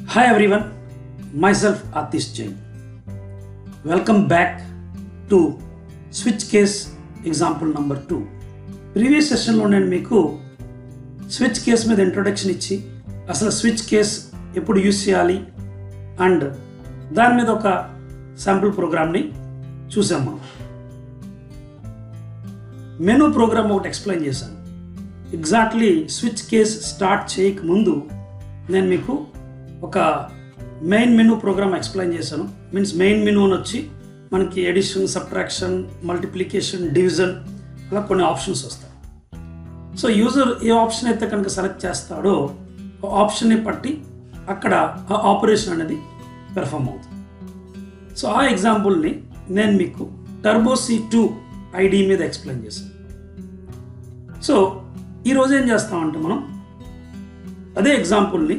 Hi everyone, myself Atish Jain. Welcome back to switch case example number two previous సెషన్లో నేను మీకు switch case మీద introduction ఇచ్చి అసలు స్విచ్ కేస్ ఎప్పుడు యూస్ చేయాలి అండ్ దాని మీద ఒక శాంపుల్ ప్రోగ్రామ్ని చూసాం మనం మెనూ ప్రోగ్రామ్ ఒకటి ఎక్స్ప్లెయిన్ చేశాను ఎగ్జాక్ట్లీ స్విచ్ కేస్ స్టార్ట్ చేయక ముందు నేను మీకు ఒక మెయిన్ మెనూ ప్రోగ్రామ్ ఎక్స్ప్లెయిన్ చేశాను మీన్స్ మెయిన్ మెనూ అని వచ్చి మనకి ఎడిషన్ సబ్ట్రాక్షన్ మల్టిప్లికేషన్ డివిజన్ అలా కొన్ని ఆప్షన్స్ వస్తాయి సో యూజర్ ఏ ఆప్షన్ అయితే కనుక సెలెక్ట్ చేస్తాడో ఆ ఆప్షన్ని బట్టి అక్కడ ఆ ఆపరేషన్ అనేది పెర్ఫామ్ అవుతుంది సో ఆ ఎగ్జాంపుల్ని నేను మీకు టర్బో సి టూ ఐడి మీద ఎక్స్ప్లెయిన్ చేశాను సో ఈరోజు ఏం చేస్తామంటే మనం అదే ఎగ్జాంపుల్ని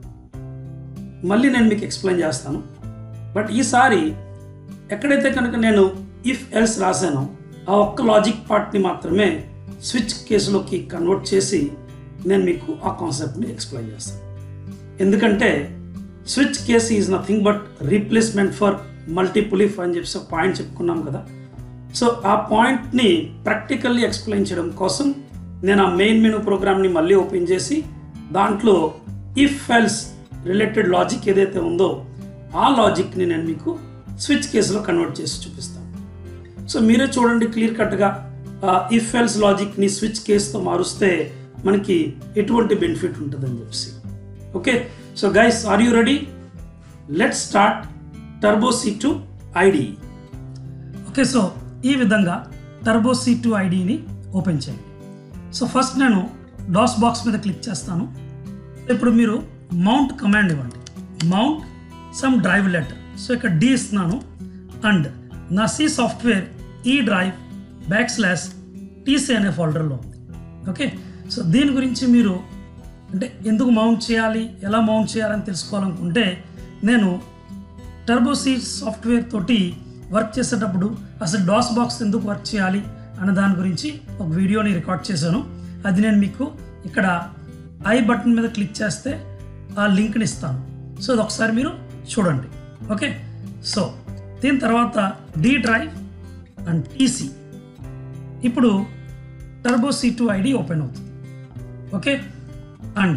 మళ్ళీ నేను మీకు ఎక్స్ప్లెయిన్ చేస్తాను బట్ ఈసారి ఎక్కడైతే కనుక నేను ఇఫ్ ఎల్స్ రాశానో ఆ ఒక్క లాజిక్ పార్ట్ని మాత్రమే స్విచ్ కేసులోకి కన్వర్ట్ చేసి నేను మీకు ఆ కాన్సెప్ట్ని ఎక్స్ప్లెయిన్ చేస్తాను ఎందుకంటే switch case is nothing but replacement for multiple if అని చెప్పి ఒక పాయింట్ చెప్పుకున్నాం కదా సో ఆ పాయింట్ని ప్రాక్టికల్లీ ఎక్స్ప్లెయిన్ చేయడం కోసం నేను ఆ మెయిన్ మెనూ ప్రోగ్రామ్ని మళ్ళీ ఓపెన్ చేసి దాంట్లో ఇఫ్ ఎల్స్ రిలేటెడ్ లాజిక్ ఏదైతే ఉందో ఆ లాజిక్ని నేను మీకు స్విచ్ కేసులో కన్వర్ట్ చేసి చూపిస్తాను సో మీరే చూడండి క్లియర్ కట్గా ఇఫ్ ఎల్స్ లాజిక్ని స్విచ్ కేస్తో మారుస్తే మనకి ఎటువంటి బెనిఫిట్ ఉంటుందని చెప్పి okay so guys are you ready let start Turbo C two ID okay so ఈ విధంగా టర్బో సి టూ ఐడిని ఓపెన్ చేయండి సో ఫస్ట్ నేను డాస్ బాక్స్ మీద క్లిక్ చేస్తాను ఇప్పుడు మీరు మౌంట్ కమాండ్ ఇవ్వండి mount some drive letter so ఇక్కడ డి ఇస్తున్నాను అండ్ నా సి సాఫ్ట్వేర్ ఈ డ్రైవ్ బ్యాక్ స్లాష్ టీసీ అనే ఫోల్డర్లో ఉంది ఓకే సో దీని గురించి మీరు అంటే ఎందుకు మౌంట్ చేయాలి ఎలా మౌంట్ చేయాలని తెలుసుకోవాలనుకుంటే నేను టర్బో సీ సాఫ్ట్వేర్ తోటి వర్క్ చేసేటప్పుడు అసలు డాస్ బాక్స్ ఎందుకు వర్క్ చేయాలి అన్న దాని గురించి ఒక వీడియోని రికార్డ్ చేశాను అది నేను మీకు ఇక్కడ ఐ బటన్ మీద క్లిక్ చేస్తే ఆ లింక్ని ఇస్తాను సో అది ఒకసారి మీరు చూడండి ఓకే సో దీని తర్వాత డి డ్రైవ్ అండ్ టీసీ ఇప్పుడు Turbo C two ID open అవుతుంది ఓకే అండ్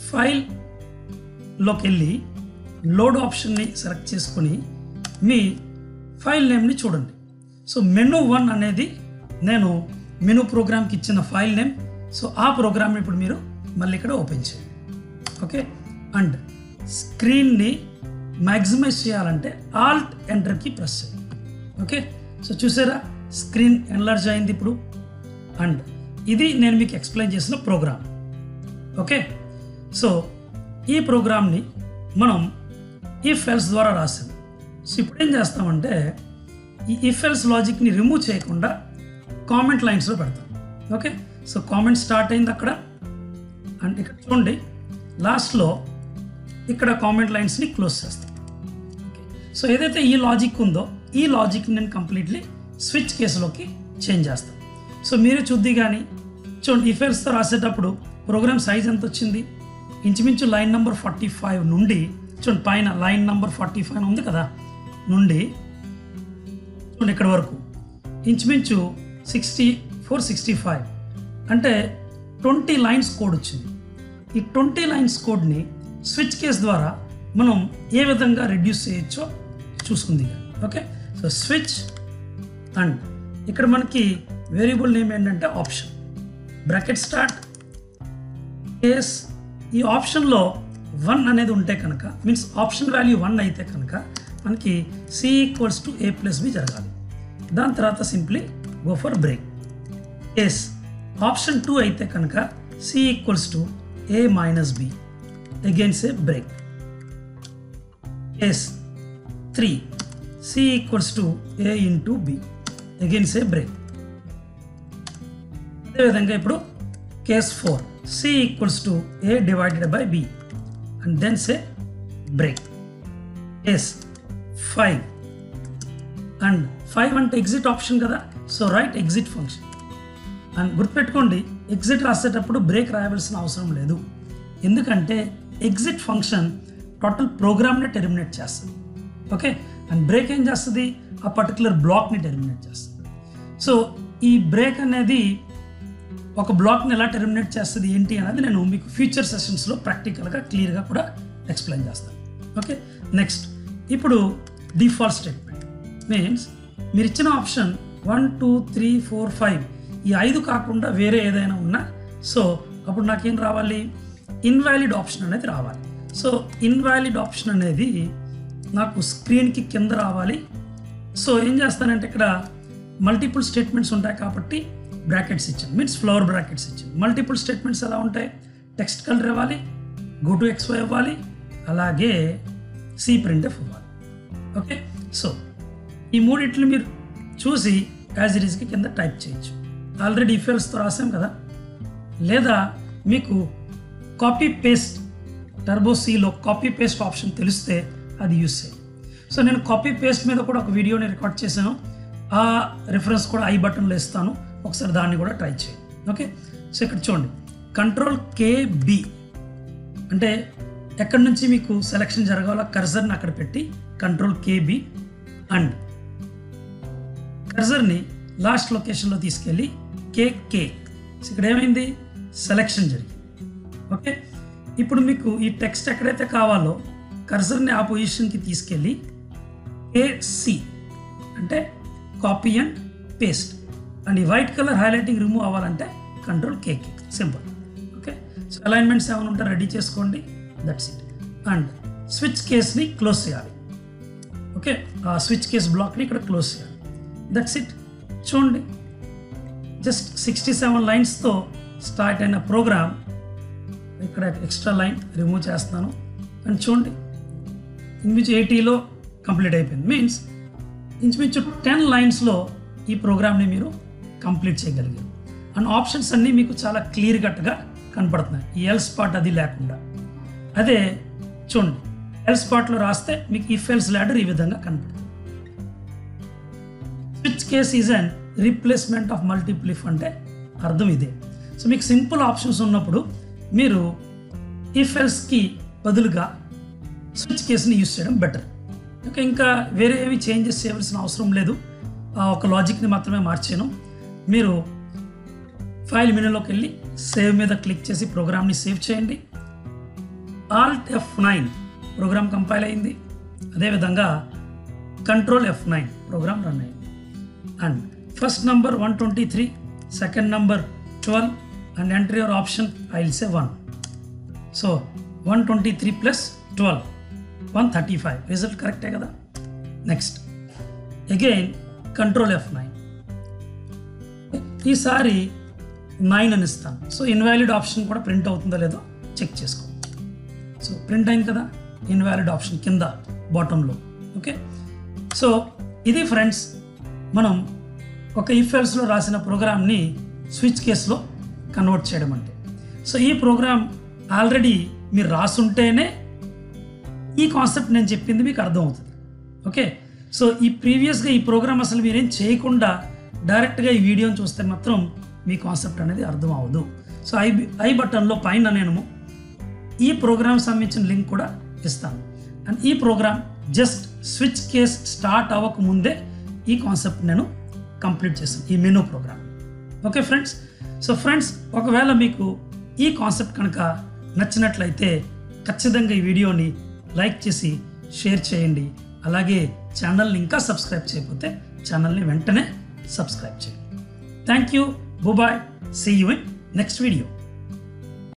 ఫైల్లోకి వెళ్ళి లోడ్ ఆప్షన్ని సెలెక్ట్ చేసుకొని మీ ఫైల్ నేమ్ని చూడండి సో మెనూ వన్ అనేది నేను మెనూ ప్రోగ్రామ్కి ఇచ్చిన ఫైల్ నేమ్ సో ఆ ప్రోగ్రామ్ని ఇప్పుడు మీరు మళ్ళీ ఇక్కడ ఓపెన్ చేయండి ఓకే అండ్ స్క్రీన్ని మ్యాక్సిమైజ్ చేయాలంటే ఆల్ట్ ఎంటర్కి ప్రెస్ చేయండి ఓకే సో చూసారా స్క్రీన్ ఎన్లార్జ్ అయింది ఇప్పుడు అండ్ ఇది నేను మీకు ఎక్స్ప్లెయిన్ చేసిన ప్రోగ్రామ్ ఓకే సో ఈ ప్రోగ్రామ్ని మనం ఇఫ్ ఎల్స్ ద్వారా రాసాం సో ఇప్పుడు ఏం చేస్తామంటే ఈ ఇఫ్ ఎల్స్ లాజిక్ని రిమూవ్ చేయకుండా కామెంట్ లైన్స్లో పెడతాం ఓకే సో కామెంట్ స్టార్ట్ అయింది అక్కడ అండ్ ఇక్కడ చూడండి లాస్ట్లో ఇక్కడ కామెంట్ లైన్స్ని క్లోజ్ చేస్తాం ఓకే సో ఏదైతే ఈ లాజిక్ ఉందో ఈ లాజిక్ని నేను కంప్లీట్లీ స్విచ్ కేసులోకి చేంజ్ చేస్తాను సో మీరే చూద్ది కానీ చూడండి ఇఫెల్స్తో రాసేటప్పుడు ప్రోగ్రామ్ సైజ్ ఎంత వచ్చింది ఇంచుమించు లైన్ నెంబర్ ఫార్టీ ఫైవ్ నుండి చూడండి పైన లైన్ నెంబర్ ఫార్టీ ఫైవ్ ఉంది కదా నుండి చూడండి ఇక్కడ వరకు ఇంచుమించు సిక్స్టీ ఫోర్ సిక్స్టీ ఫైవ్ అంటే ట్వంటీ లైన్స్ కోడ్ వచ్చింది ఈ ట్వంటీ లైన్స్ కోడ్ని స్విచ్ కేస్ ద్వారా మనం ఏ విధంగా రెడ్యూస్ చేయొచ్చో చూసుకుంది ఓకే సో స్విచ్ అండ్ ఇక్కడ మనకి వేరియబుల్ నేమ్ ఏంటంటే ఆప్షన్ బ్రాకెట్ స్టార్ట్ కేస్ ఈ ఆప్షన్లో వన్ అనేది ఉంటే కనుక మీన్స్ ఆప్షన్ వాల్యూ వన్ అయితే కనుక మనకి C equals to A plus B జరగాలి దాని తర్వాత simply go for break case option two అయితే కనుక C equals to A minus B again say break case three C equals to A into B again say break అదేవిధంగా ఇప్పుడు case four C equals to A divided by B and then say break case five and five అంటే exit option కదా so right exit function and గుర్తుపెట్టుకోండి exit రాసేటప్పుడు break రాయవలసిన అవసరం లేదు ఎందుకంటే ఎగ్జిట్ ఫంక్షన్ టోటల్ ప్రోగ్రామ్ని టెర్మినేట్ చేస్తుంది ఓకే అండ్ బ్రేక్ ఏం చేస్తుంది ఆ పర్టికులర్ బ్లాక్ని టెర్మినేట్ చేస్తుంది సో ఈ బ్రేక్ అనేది ఒక బ్లాక్ని ఎలా టెర్మినేట్ చేస్తుంది ఏంటి అనేది నేను మీకు ఫ్యూచర్ సెషన్స్లో ప్రాక్టికల్గా క్లియర్గా కూడా ఎక్స్ప్లెయిన్ చేస్తాను ఓకే నెక్స్ట్ ఇప్పుడు డిఫాల్ట్ స్టేట్మెంట్ మీన్స్ మీరు ఇచ్చిన option one two three four five ఈ ఐదు కాకుండా వేరే ఏదైనా ఉన్నా సో అప్పుడు నాకేం రావాలి ఇన్వాలిడ్ ఆప్షన్ అనేది రావాలి సో ఇన్వాలిడ్ ఆప్షన్ అనేది నాకు స్క్రీన్కి కింద రావాలి సో ఏం చేస్తానంటే ఇక్కడ మల్టిపుల్ స్టేట్మెంట్స్ ఉంటాయి కాబట్టి బ్రాకెట్స్ ఇచ్చాను మీన్స్ ఫ్లవర్ బ్రాకెట్స్ ఇచ్చాను మల్టిపుల్ స్టేట్మెంట్స్ ఎలా ఉంటాయి టెక్స్ట్ కలర్ ఇవ్వాలి గో టు ఎక్స్వై ఇవ్వాలి అలాగే సి ప్రింట్ ఎఫ్ ఇవ్వాలి ఓకే సో ఈ మూడిట్లు మీరు చూసి యాజ్ ఇట్ ఈస్కి కింద టైప్ చేయొచ్చు ఆల్రెడీ ఇఫెల్స్తో రాసాం కదా లేదా మీకు కాపీ పేస్ట్ టర్బో సిలో కాపీ పేస్ట్ ఆప్షన్ తెలిస్తే అది యూస్ చేయండి సో నేను కాపీ పేస్ట్ మీద కూడా ఒక వీడియోని రికార్డ్ చేశాను ఆ రిఫరెన్స్ కూడా ఐ బటన్లో ఇస్తాను ఒకసారి దాన్ని కూడా ట్రై చేయండి ఓకే సో ఇక్కడ చూడండి కంట్రోల్ కేబి అంటే ఎక్కడి నుంచి మీకు సెలెక్షన్ జరగాలో కర్జర్ని అక్కడ పెట్టి కంట్రోల్ కేబి అండ్ కర్జర్ని లాస్ట్ లొకేషన్లో తీసుకెళ్ళి కేకే ఇక్కడ ఏమైంది సెలెక్షన్ జరిగింది ఓకే ఇప్పుడు మీకు ఈ టెక్స్ట్ ఎక్కడైతే కావాలో కర్సర్ని ఆ పొజిషన్కి తీసుకెళ్ళి ఏసి అంటే కాపీ అండ్ పేస్ట్ అండ్ ఈ వైట్ కలర్ హైలైటింగ్ రిమూవ్ అవ్వాలంటే control K K simple okay so alignments ఏమైనా ఉంటే రెడీ చేసుకోండి దట్స్ ఇట్ అండ్ స్విచ్ కేస్ని క్లోజ్ చేయాలి ఓకే ఆ స్విచ్ కేస్ బ్లాక్ని ఇక్కడ క్లోజ్ చేయాలి దట్స్ ఇట్ చూడండి జస్ట్ సిక్స్టీ సెవెన్ లైన్స్తో స్టార్ట్ అయిన ప్రోగ్రామ్ ఇక్కడ ఎక్స్ట్రా లైన్ రిమూవ్ చేస్తున్నాను అండ్ చూడండి ఇంచుమించు ఎయిటీలో కంప్లీట్ అయిపోయింది మీన్స్ ఇంచుమించు టెన్ లైన్స్లో ఈ ప్రోగ్రామ్ని మీరు కంప్లీట్ చేయగలిగారు అండ్ ఆప్షన్స్ అన్నీ మీకు చాలా క్లియర్ కట్గా కనపడుతున్నాయి ఈ ఎల్ స్పాట్ అది లేకుండా అదే చూడండి ఎల్ స్పాట్లో రాస్తే మీకు ఈ ఫెల్స్ ల్యాడర్ ఈ విధంగా కనపడుతుంది switch case is an replacement of multiple if అంటే అర్థం ఇదే సో మీకు సింపుల్ ఆప్షన్స్ ఉన్నప్పుడు మీరు ఇఫ్ ఎల్స్కి బదులుగా స్విచ్ కేస్ని యూస్ చేయడం బెటర్ ఓకే ఇంకా వేరే ఏవి చేంజెస్ చేయవలసిన అవసరం లేదు ఆ ఒక లాజిక్ని మాత్రమే మార్చాను మీరు ఫైల్ మెనూలోకి వెళ్ళి సేవ్ మీద క్లిక్ చేసి ప్రోగ్రామ్ని సేవ్ చేయండి alt F nine program compile అయింది అదేవిధంగా control F nine program run అయింది and first number one twenty three second number twelve and enter your option I will say one so one twenty three plus twelve one thirty five result కరెక్టే కదా next again control F nine ఈసారి nine అని ఇస్తాను so invalid option కూడా print అవుతుందో లేదో check చేసుకో so print అయింది కదా ఇన్వాలిడ్ ఆప్షన్ కింద బాటంలో ఓకే సో ఇది ఫ్రెండ్స్ మనం ఒక ఇఫెల్స్లో రాసిన ప్రోగ్రామ్ని స్విచ్ కేస్లో కన్వర్ట్ చేయడం అంటే సో ఈ ప్రోగ్రామ్ ఆల్రెడీ మీరు రాసుంటేనే ఈ కాన్సెప్ట్ నేను చెప్పింది మీకు అర్థమవుతుంది ఓకే సో ఈ ప్రీవియస్గా ఈ ప్రోగ్రామ్ అసలు మీరేం చేయకుండా డైరెక్ట్గా ఈ వీడియోని చూస్తే మాత్రం మీ కాన్సెప్ట్ అనేది అర్థం అవ్వదు సో ఐ ఐ బటన్లో పైన నేను ఈ ప్రోగ్రామ్ సంబంధించిన లింక్ కూడా ఇస్తాను అండ్ ఈ program just switch case start అవ్వక ముందే ఈ కాన్సెప్ట్ నేను కంప్లీట్ చేస్తాను ఈ menu program okay friends so friends ఒకవేళ మీకు ఈ కాన్సెప్ట్ కనుక నచ్చినట్లయితే ఖచ్చితంగా ఈ వీడియోని లైక్ చేసి షేర్ చేయండి అలాగే ఛానల్ని ఇంకా సబ్స్క్రైబ్ చేయకపోతే ఛానల్ని వెంటనే సబ్స్క్రైబ్ చేయండి thank you bye bye see you in next video